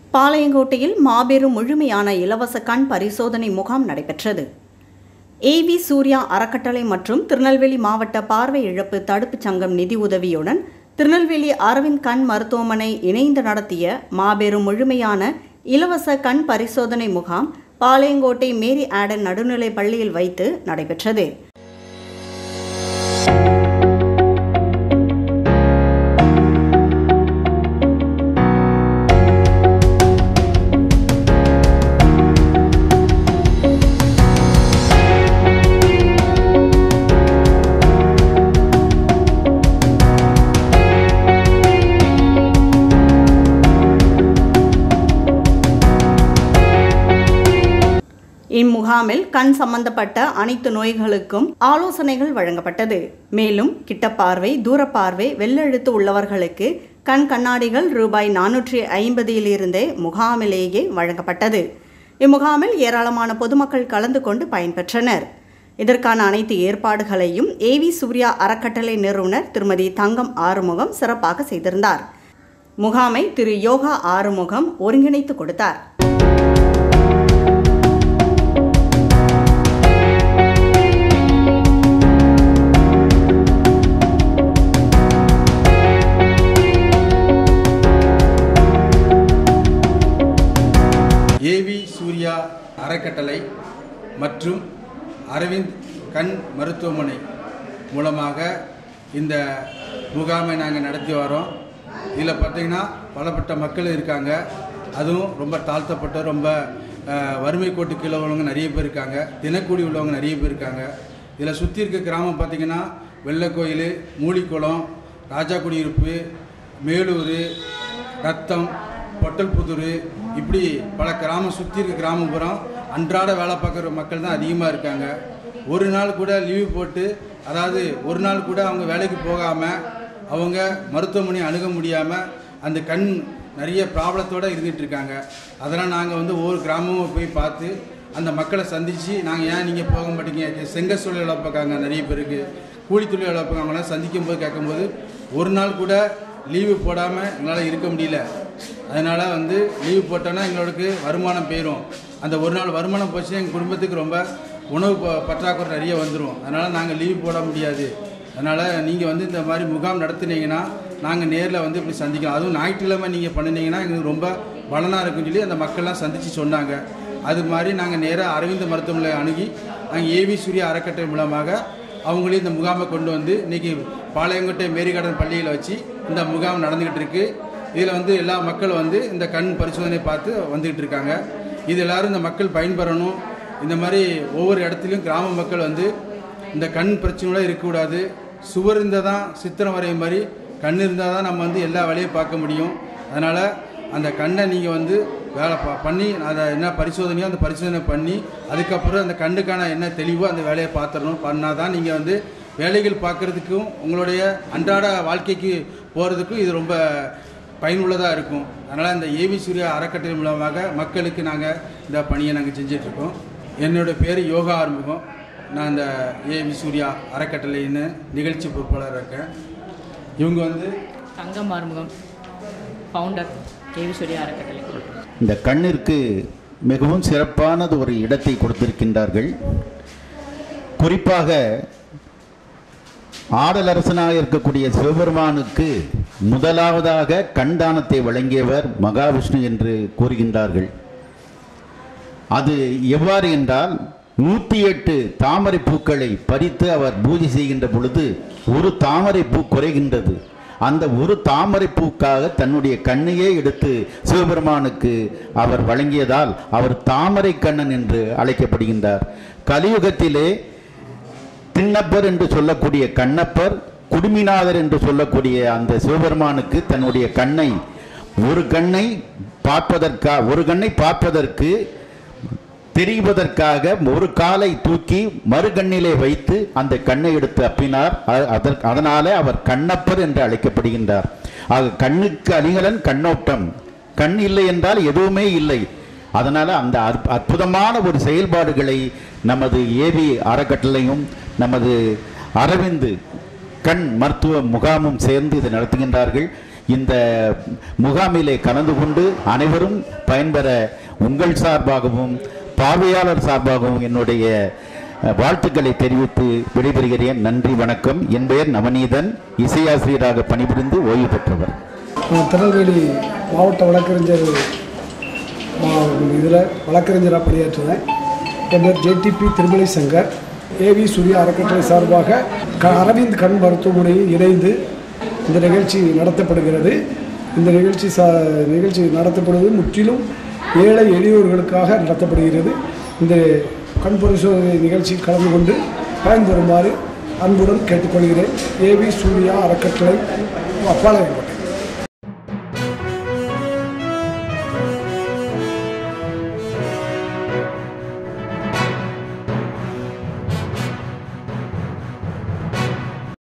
பாளையங்கோட்டையில் மாபெரும் முழுமையான இலவச கண் பரிசோதனை முகாம் நடைபெற்றது ஏவி சூர்யா அறக்கட்டளை மற்றும் திருநெல்வேலி மாவட்ட பார்வை இழப்பு தடுப்புச் சங்கம் நிதி உதவியுடன் திருநெல்வேலி அரவிந்த் கண் மருத்துவமனை இணைந்து நடத்திய மாபெரும் முழுமையான இலவச கண் பரிசோதனை முகாம் பாளையங்கோட்டை மேரி ஆடன் நடுநிலைப் பள்ளியில் வைத்து நடைபெற்றது இம்முகாமில் கண் சம்பந்தப்பட்ட அனைத்து நோய்களுக்கும் ஆலோசனைகள் வழங்கப்பட்டது மேலும் கிட்டப்பார்வை தூரப்பார்வை வெள்ளெழுத்து உள்ளவர்களுக்கு கண் கண்ணாடிகள் ரூபாய் நானூற்றி ஐம்பதிலிருந்தே முகாமிலேயே வழங்கப்பட்டது இம்முகாமில் ஏராளமான பொதுமக்கள் கலந்து கொண்டு பயன்பெற்றனர் இதற்கான அனைத்து ஏற்பாடுகளையும் ஏவி சூர்யா அறக்கட்டளை நிறுவனர் திருமதி தங்கம் ஆறுமுகம் சிறப்பாக செய்திருந்தார் முகாமை திரு யோகா ஆறுமுகம் ஒருங்கிணைத்து கொடுத்தார் ஏவி சூர்யா அறக்கட்டளை மற்றும் அரவிந்த் கண் மருத்துவமனை மூலமாக இந்த முகாமை நாங்கள் நடத்தி வரோம் இதில் பார்த்தீங்கன்னா பலப்பட்ட மக்கள் இருக்காங்க அதுவும் ரொம்ப தாழ்த்தப்பட்ட ரொம்ப அஹ், வறுமை கோட்டு கீழே உள்ளவங்க நிறைய பேர் இருக்காங்க தினக்கூலி உள்ளவங்க நிறைய பேர் இருக்காங்க இதில் சுற்றி இருக்க கிராமம் பார்த்தீங்கன்னா வெள்ளக்கோயில் மூலிக்குளம் ராஜா குடியிருப்பு மேலூர் ரத்தம் பொட்டல்புதூர் இப்படி பல கிராமம் சுற்றி இருக்க கிராமப்புறம் அன்றாட வேலை பார்க்குற மக்கள் தான் அதிகமாக இருக்காங்க ஒரு நாள் கூட லீவு போட்டு அதாவது ஒரு நாள் கூட அவங்க வேலைக்கு போகாமல் அவங்க மருத்துவமனை அணுக முடியாமல் அந்த கண் நிறைய ப்ராப்ளத்தோடு இருந்துகிட்டு இருக்காங்க அதெல்லாம் நாங்கள் வந்து ஒவ்வொரு கிராமமும் போய் பார்த்து அந்த மக்களை சந்தித்து நாங்கள் ஏன் நீங்கள் போக மாட்டீங்க செங்க தொழில் இழப்பாங்க நிறைய பேருக்கு கூலி தொழில் இழப்பாங்க அவங்களாம் சந்திக்கும் போது கேட்கும்போது ஒரு நாள் கூட லீவு போடாமல் எங்களால் இருக்க முடியல அதனால் வந்து லீவு போட்டோன்னா எங்களுக்கு வருமானம் போயிடும் அந்த ஒரு நாள் வருமானம் போச்சுன்னா எங்கள் குடும்பத்துக்கு ரொம்ப உணவு ப- பற்றாக்குறை நிறைய வந்துடும் அதனால் நாங்கள் லீவு போட முடியாது அதனால் நீங்கள் வந்து இந்த மாதிரி முகாம் நடத்துனீங்கன்னா நாங்கள் நேரில் வந்து இப்படி சந்திக்கலாம் அதுவும் ஞாயிற்றுக்கிழமை நீங்கள் பண்ணினீங்கன்னா எங்களுக்கு ரொம்ப பலனாக இருக்குன்னு சொல்லி அந்த மக்கள்லாம் சந்தித்து சொன்னாங்க அது மாதிரி நாங்கள் நேராக அரவிந்த் மருத்துவமனை அணுகி நாங்கள் ஏவி சூர்யா அறக்கட்டளை மூலமாக அவங்களையும் இந்த முகாமை கொண்டு வந்து இன்னைக்கு பாளையங்கோட்டை மேரிகார்டன் பள்ளியில் வச்சு இந்த முகாம் நடந்துக்கிட்டு இருக்கு இதில் வந்து எல்லா மக்களும் வந்து இந்த கண் பரிசோதனை பார்த்து வந்துக்கிட்டு இருக்காங்க இது எல்லாரும் இந்த மக்கள் பயன்பெறணும் இந்த மாதிரி ஒவ்வொரு இடத்துலையும் கிராம மக்கள் வந்து இந்த கண் பிரச்சனையோட இருக்கக்கூடாது சுவர் இருந்தால் தான் சித்திரம் வரையும் மாதிரி கண் இருந்தால் தான் நம்ம வந்து எல்லா வேலையும் பார்க்க முடியும் அதனால் அந்த கண்ணை நீங்கள் வந்து வேலை ப- பண்ணி அதை என்ன பரிசோதனையோ அந்த பரிசோதனை பண்ணி அதுக்கப்புறம் அந்த கண்ணுக்கான என்ன தெளிவோ அந்த வேலையை பார்த்துடணும் பண்ணால் தான் நீங்கள் வந்து வேலைகள் பார்க்குறதுக்கும் உங்களுடைய அன்றாட வாழ்க்கைக்கு போகிறதுக்கும் இது ரொம்ப பயனுள்ளதாக இருக்கும் அதனால் இந்த ஏவி சூர்யா அறக்கட்டளை மூலமாக மக்களுக்கு நாங்கள் இந்த பணியை நாங்கள் செஞ்சிட்ருக்கோம் என்னோட பேர் யோகா ஆறுமுகம் நான் இந்த ஏவி சூர்யா அறக்கட்டளைன்னு நிகழ்ச்சி பொறுப்பாளர் இருக்கேன் இவங்க வந்து தங்கம் ஆறுமுகம் ஃபவுண்டர் கேவிஸ்வரி அறக்கட்டளை இந்த கண்ணிற்கு மிகவும் சிறப்பானது ஒரு இடத்தை கொடுத்திருக்கின்றார்கள் குறிப்பாக ஆடலரசனாக இருக்கக்கூடிய சிவபெருமானுக்கு முதலாவதாக கண்தானத்தை வழங்கியவர் மகாவிஷ்ணு என்று கூறுகின்றார்கள் அது எவ்வாறு என்றால் நூற்றி எட்டு தாமரை பூக்களை பறித்து அவர் பூஜை செய்கின்ற பொழுது ஒரு தாமரை பூ குறைகின்றது அந்த ஒரு தாமரை பூக்காக தன்னுடைய கண்ணையே எடுத்து சிவபெருமானுக்கு அவர் வழங்கியதால் அவர் தாமரை கண்ணன் என்று அழைக்கப்படுகின்றார் கலியுகத்திலே திண்ணப்பர் என்று சொல்லக்கூடிய கண்ணப்பர் குடுமிநாதர் என்று சொல்லக்கூடிய அந்த சிவபெருமானுக்கு தன்னுடைய கண்ணை ஒரு கண்ணை பார்ப்பதற்கா ஒரு கண்ணை பார்ப்பதற்கு தெரிவதற்காக ஒரு காலை தூக்கி மறு கண்ணிலே வைத்து அந்த கண்ணை எடுத்து அப்பினார் அ- அதற்கு அதனாலே அவர் கண்ணப்பர் என்று அழைக்கப்படுகின்றார் ஆக கண்ணுக்கு அணிகலன் கண்ணோட்டம் கண் இல்லை என்றால் எதுவுமே இல்லை அதனால அந்த அற்ப- அற்புதமான ஒரு செயல்பாடுகளை நமது ஏவி அறக்கட்டளையும் நமது அரவிந்து கண் மருத்துவ முகாமும் சேர்ந்து இதை நடத்துகின்றார்கள் இந்த முகாமிலே கலந்து கொண்டு அனைவரும் பயன்பெற உங்கள் சார்பாகவும் பார்வையாளர் சார்பாகவும் என்னுடைய அஹ், வாழ்த்துக்களை தெரிவித்து விடைபெறுகிறேன் நன்றி வணக்கம் என் பெயர் நவநீதன் இசையாசிரியராக பணிபுரிந்து ஓய்வு பெற்றவர் நான் திருநெல்வேலி மாவட்ட வழக்கறிஞர் இதில் வழக்கறிஞராக பணியாற்றுறேன் என் பேர் ஜேடிபி திருமலை சங்கர் ஏவி சூர்யா அறக்கட்டளை சார்பாக க அரவிந்த் கண் மருத்துவமனையில் இணைந்து இந்த நிகழ்ச்சி நடத்தப்படுகிறது இந்த நிகழ்ச்சி சா நிகழ்ச்சி நடத்தப்படுவது முற்றிலும் ஏழை எளியோர்களுக்காக நடத்தப்படுகிறது இந்த கண் பரிசோதனை நிகழ்ச்சியில் கலந்து கொண்டு பயன்பெறுமாறு அன்புடன் கேட்டுக்கொள்கிறேன் ஏவி சூர்யா அறக்கட்டளை அப்பாளையம்